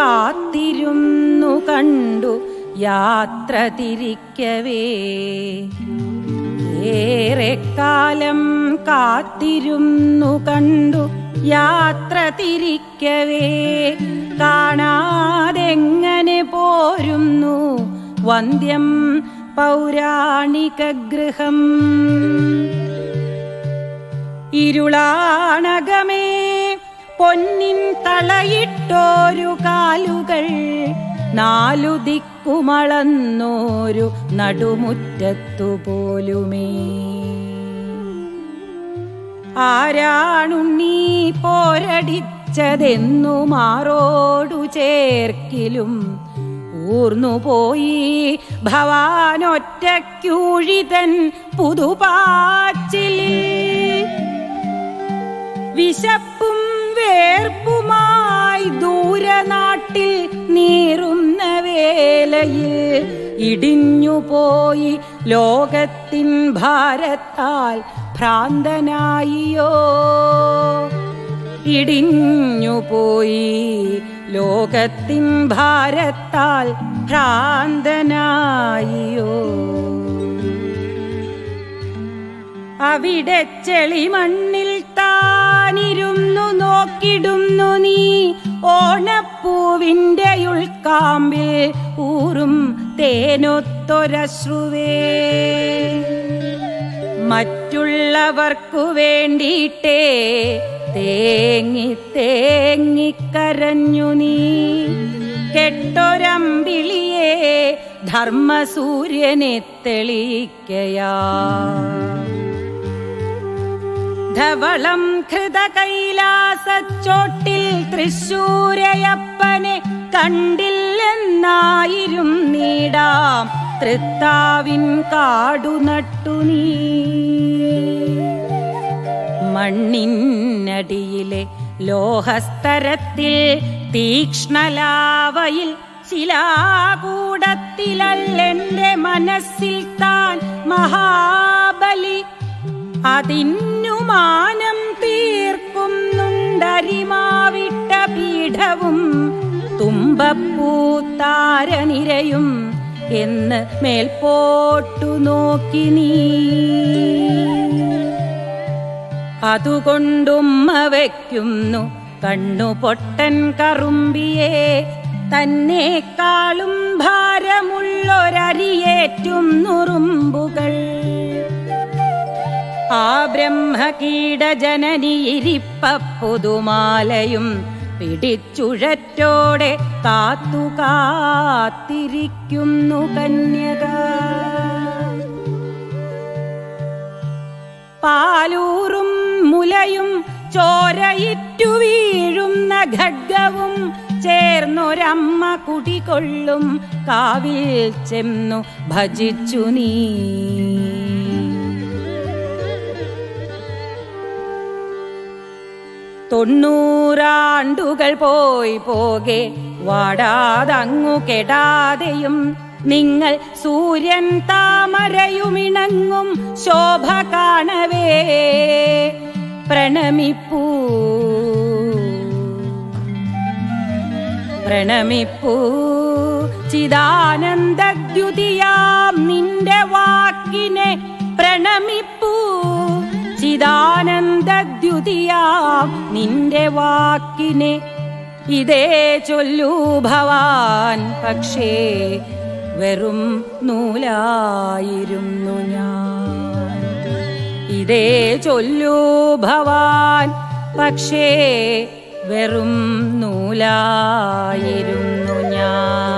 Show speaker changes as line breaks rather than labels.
കാത്തിരുന്നു കണ്ടു യാത്ര തിരിക്കവേ ഏറെ കാലം കാത്തിരുന്നു കണ്ടു യാത്ര തിരിക്കവേ കാണാതെങ്ങനെ പോരുന്നു വന്ധ്യം പൗരാണിക ഗൃഹം ഇരുളാണകമേ പൊന്നിൻ തളയിട്ടോരു കാലുകൾ നാലു ദിക്കുമളന്നോരു നടുമുറ്റത്തു പോലുമേ ആരാണുണ്ണീ പോരടിച്ചതെന്നു മാറോടു ചേർക്കിലും ഊർന്നുപോയി ഭവാനൊറ്റക്കൂഴിതൻ പുതുപാച്ചിലിൽ വിശപ്പും വേർപ്പുമായി ദൂരനാട്ടിൽ നീറുന്ന വേലയിൽ ഇടിഞ്ഞുപോയി ലോകത്തിൻ ഭാരത്താൽ ഭ്രാന്തനായിയോ ഇടിഞ്ഞുപോയി ലോകത്തിൻ ഭാരത്താൽ ഭ്രാന്തനായിയോ അവിടെ ചെളിമണ്ണിൽ താനിരുന്നു നോക്കിടുന്നു നീ ഓണപ്പൂവിന്റെ ഉൾക്കാമ്പിൽ ഊറും തേനൊത്തൊരശ്രുവേ മറ്റുള്ളവർക്കു വേണ്ടിയിട്ടേ തേങ്ങി തേങ്ങിക്കരഞ്ഞു നീ കെട്ടൊരമ്പിളിയെ ധർമ്മസൂര്യനെ തെളിയിക്കയാ ധവളം കൃത കൈലാസച്ചോട്ടിൽ തൃശൂരയപ്പനെ കണ്ടില്ലെന്നായിരും നീടാം തൃത്താവിൻ കാടു നട്ടു നീ മണ്ണിനടിയിലെ ലോഹസ്തരത്തിൽ തീക്ഷ്ണലാവയിൽ ശിലാകൂടത്തിലല്ലെന്റെ മനസ്സിൽ താൻ മഹാബലി അതിന്നു മാനം തീർക്കുന്നുണ്ടരിമാവിട്ട പീഠവും തുമ്പപ്പൂത്താരനിരയും എന്ന് മേൽപോട്ടു നോക്കി നീ അതുകൊണ്ടുമ്മ വയ്ക്കുന്നു കണ്ണു പൊട്ടൻ കറുമ്പിയെ തന്നെക്കാളും ഭാരമുള്ളൊരരിയേറ്റും നുറുമ്പുകൾ ആ ബ്രഹ്മകീടജനനി ഇരിപ്പുതുമാലയും പിടിച്ചുഴറ്റോടെ കാത്തു കാത്തിരിക്കുന്നു കന്യക പാലൂറും മുലയും ചോരയിട്ടു വീഴുന്ന ഖഡ്ഗവും ചേർന്നൊരമ്മ കുടികൊള്ളും കാവിൽ ചെന്നു ഭജിച്ചു നീ തൊണ്ണൂറാണ്ടുകൾ പോയി പോകെ വാടാതങ്ങു കെടാതെയും നിങ്ങൾ സൂര്യൻ താമരയുമിണങ്ങും ശോഭ കാണവേ പ്രണമിപ്പൂ പ്രണമിപ്പൂ ചിദാനന്ദദ്യുതിയാം നിന്റെ വാക്കിനെ പ്രണമിപ്പൂ ചിദാനന്ദദ്യുതിയാം നിന്റെ വാക്കിനെ ഇതേ ചൊല്ലൂ ഭവാൻ പക്ഷേ വെറും നൂലായിരുന്നു ഞാൻ ഇതേ ചൊല്ലൂ ഭവാൻ പക്ഷേ വെറും നൂലായിരുന്നു ഞാൻ